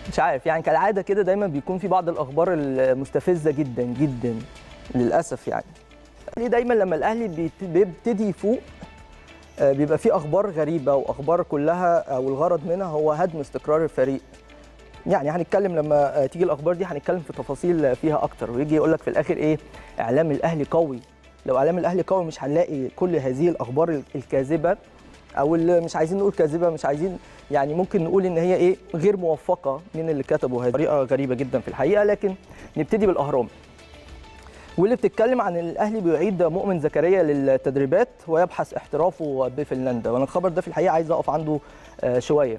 مش عارف يعني كالعاده كده دايما بيكون في بعض الاخبار المستفزه جدا جدا للاسف يعني ليه دايما لما الاهلي بيت- بيبتدي يفوق آه، بيبقى في اخبار غريبه واخبار كلها او الغرض منها هو هدم استقرار الفريق يعني هنتكلم لما آه، تيجي الاخبار دي هنتكلم في تفاصيل فيها اكتر ويجي يقول لك في الاخر ايه اعلام الاهلي قوي لو اعلام الاهلي قوي مش هنلاقي كل هذه الاخبار الكاذبه او اللي مش عايزين نقول كاذبه مش عايزين يعني ممكن نقول ان هي ايه غير موفقه من اللي كتبوا هذه طريقه غريبه جدا في الحقيقه لكن نبتدي بالاهرام واللي بتتكلم عن إن الاهلي بيعيد مؤمن زكريا للتدريبات ويبحث احترافه بفنلندا وانا الخبر ده في الحقيقه عايز اقف عنده آه، شويه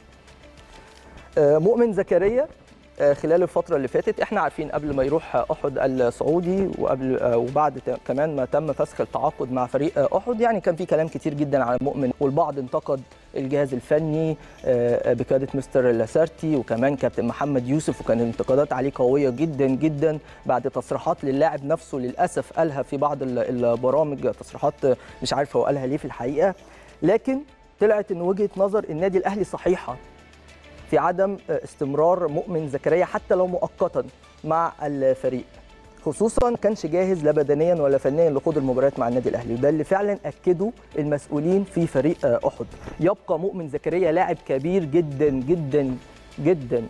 آه، مؤمن زكريا آه، خلال الفترة اللي فاتت احنا عارفين قبل ما يروح أحد السعودي وقبل آه، وبعد ت- كمان ما تم فسخ التعاقد مع فريق آه، أحد يعني كان في كلام كتير جدا على مؤمن والبعض انتقد الجهاز الفني آه، بقيادة مستر لاسارتي وكمان كابتن محمد يوسف وكان الانتقادات عليه قوية جدا جدا بعد تصريحات للاعب نفسه للأسف قالها في بعض ال- البرامج تصريحات آه، مش عارف هو قالها ليه في الحقيقة لكن طلعت ان وجهة نظر النادي الأهلي صحيحة في عدم استمرار مؤمن زكريا حتى لو مؤقتا مع الفريق خصوصا ما كانش جاهز لا بدنيا ولا فنيا لخوض المباريات مع النادي الاهلي وده اللي فعلا اكده المسؤولين في فريق احد يبقى مؤمن زكريا لاعب كبير جدا جدا جدا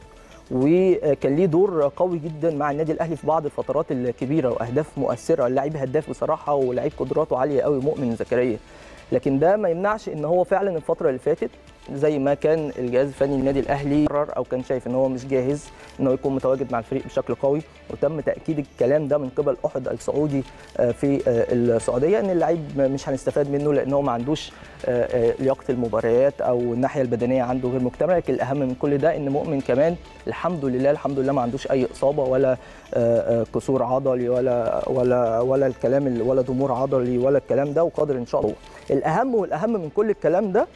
وكان ليه دور قوي جدا مع النادي الاهلي في بعض الفترات الكبيره واهداف مؤثره اللاعب هداف بصراحه ولاعيب قدراته عاليه قوي مؤمن زكريا لكن ده ما يمنعش ان هو فعلا الفتره اللي فاتت زي ما كان الجهاز الفني للنادي الاهلي قرر او كان شايف ان هو مش جاهز ان هو يكون متواجد مع الفريق بشكل قوي وتم تاكيد الكلام ده من قبل احد السعودي آه، في آه، السعوديه ان اللعيب مش هنستفاد منه لان هو ما عندوش آه، آه، لياقه المباريات او الناحيه البدنيه عنده غير مكتمله لكن الاهم من كل ده ان مؤمن كمان الحمد لله الحمد لله ما عندوش اي اصابه ولا آه، آه، كسور عضلي ولا ولا ولا الكلام ال- ولا ضمور عضلي ولا الكلام ده وقادر ان شاء الله الاهم والاهم من كل الكلام ده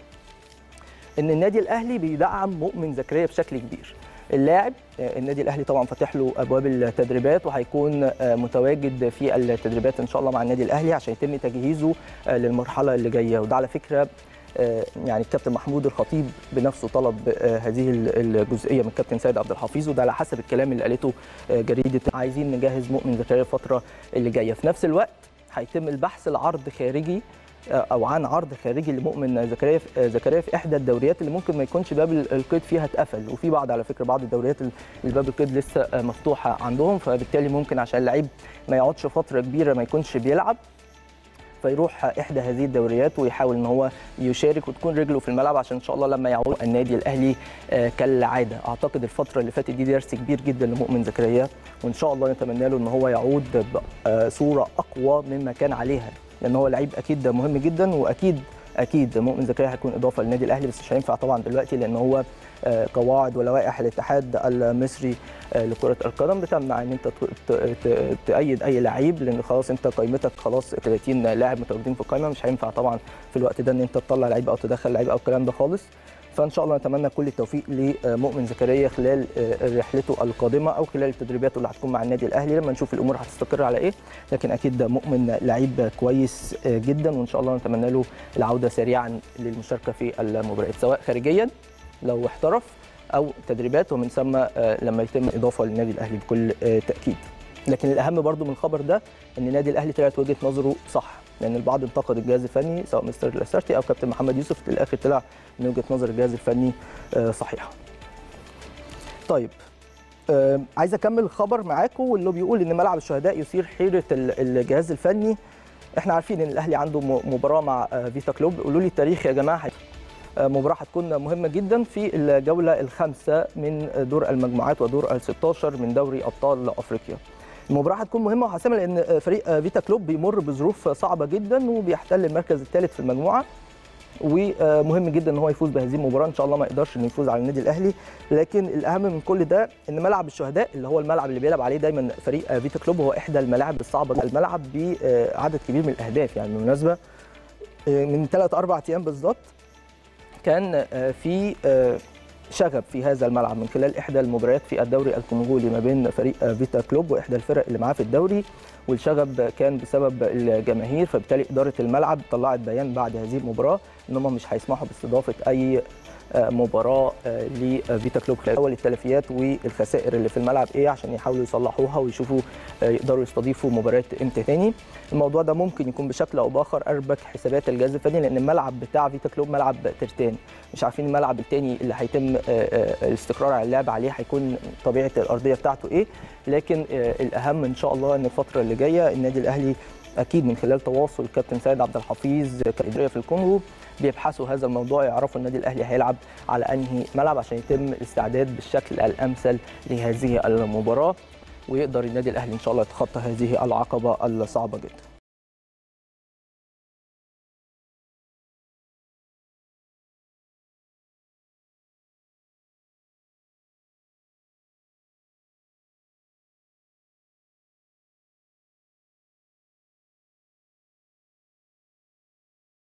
ان النادي الاهلي بيدعم مؤمن زكريا بشكل كبير اللاعب آه، النادي الاهلي طبعا فاتح له ابواب التدريبات وهيكون آه، متواجد في التدريبات ان شاء الله مع النادي الاهلي عشان يتم تجهيزه آه، للمرحله اللي جايه وده على فكره آه، يعني الكابتن محمود الخطيب بنفسه طلب آه، هذه ال- الجزئيه من الكابتن سيد عبد الحفيظ وده على حسب الكلام اللي قالته آه، جريده عايزين نجهز مؤمن زكريا الفتره اللي جايه في نفس الوقت هيتم البحث لعرض خارجي او عن عرض خارجي لمؤمن زكريا في زكريا في احدى الدوريات اللي ممكن ما يكونش باب القيد فيها اتقفل وفي بعض على فكره بعض الدوريات اللي باب القيد لسه مفتوحه عندهم فبالتالي ممكن عشان اللعيب ما يقعدش فتره كبيره ما يكونش بيلعب فيروح احدى هذه الدوريات ويحاول ان هو يشارك وتكون رجله في الملعب عشان ان شاء الله لما يعود النادي الاهلي آه، كالعاده اعتقد الفتره اللي فاتت دي درس كبير جدا لمؤمن زكريا وان شاء الله نتمنى له ان هو يعود بصوره اقوى مما كان عليها لان هو لعيب اكيد مهم جدا واكيد اكيد مؤمن زكريا هيكون اضافه للنادي الاهلي بس مش هينفع طبعا دلوقتي لان هو آه، قواعد ولوائح الاتحاد المصري آه، لكره القدم بتمنع ان انت ت- ت- ت- تأيد اي لعيب لان خلاص انت قائمتك خلاص 30 لاعب متواجدين في القائمه مش هينفع طبعا في الوقت ده ان انت تطلع لعيب او تدخل لعيب او الكلام ده خالص فان شاء الله نتمنى كل التوفيق لمؤمن زكريا خلال آه، رحلته القادمه او خلال تدريباته اللي هتكون مع النادي الاهلي لما نشوف الامور هتستقر على ايه لكن اكيد ده مؤمن لعيب كويس آه، جدا وان شاء الله نتمنى له العوده سريعا للمشاركه في المباريات سواء خارجيا لو احترف او تدريبات ومن ثم آه، لما يتم اضافه للنادي الاهلي بكل آه، تاكيد لكن الاهم برضو من الخبر ده ان النادي الاهلي طلعت وجهه نظره صح لان البعض انتقد الجهاز الفني سواء مستر لاسارتي او كابتن محمد يوسف في الاخر طلع من وجهه نظر الجهاز الفني آه، صحيحه طيب آه، عايز اكمل الخبر معاكم واللي بيقول ان ملعب الشهداء يثير حيره ال- الجهاز الفني احنا عارفين ان الاهلي عنده م- مباراه مع آه، فيتا كلوب قولوا لي التاريخ يا جماعه آه، مباراه هتكون مهمه جدا في الجوله الخامسه من دور المجموعات ودور ال 16 من دوري ابطال افريقيا المباراه هتكون مهمه وحاسمه لان فريق فيتا كلوب بيمر بظروف صعبه جدا وبيحتل المركز الثالث في المجموعه ومهم جدا ان هو يفوز بهذه المباراه ان شاء الله ما يقدرش انه يفوز على النادي الاهلي لكن الاهم من كل ده ان ملعب الشهداء اللي هو الملعب اللي بيلعب عليه دايما فريق فيتا كلوب هو احدى الملاعب الصعبه الملعب بعدد كبير من الاهداف يعني بالمناسبه من ثلاث اربع ايام بالظبط كان في شغب في هذا الملعب من خلال احدى المباريات في الدوري الكونغولي ما بين فريق فيتا كلوب واحدى الفرق اللي معاه في الدوري والشغب كان بسبب الجماهير فبالتالي اداره الملعب طلعت بيان بعد هذه المباراه ان هم مش هيسمحوا باستضافه اي مباراه لفيتا كلوب اول التلفيات والخسائر اللي في الملعب ايه عشان يحاولوا يصلحوها ويشوفوا يقدروا يستضيفوا مباريات امتى تاني الموضوع ده ممكن يكون بشكل او باخر اربك حسابات الجهاز الفني لان الملعب بتاع فيتا كلوب ملعب ترتان مش عارفين الملعب التاني اللي هيتم الاستقرار على اللعب عليه هيكون طبيعه الارضيه بتاعته ايه لكن الاهم ان شاء الله ان الفتره اللي جايه النادي الاهلي اكيد من خلال تواصل الكابتن سيد عبد الحفيظ كاداريه في الكونغو بيبحثوا هذا الموضوع يعرفوا النادي الاهلي هيلعب على انهي ملعب عشان يتم الاستعداد بالشكل الامثل لهذه المباراه ويقدر النادي الاهلي ان شاء الله يتخطى هذه العقبه الصعبه جدا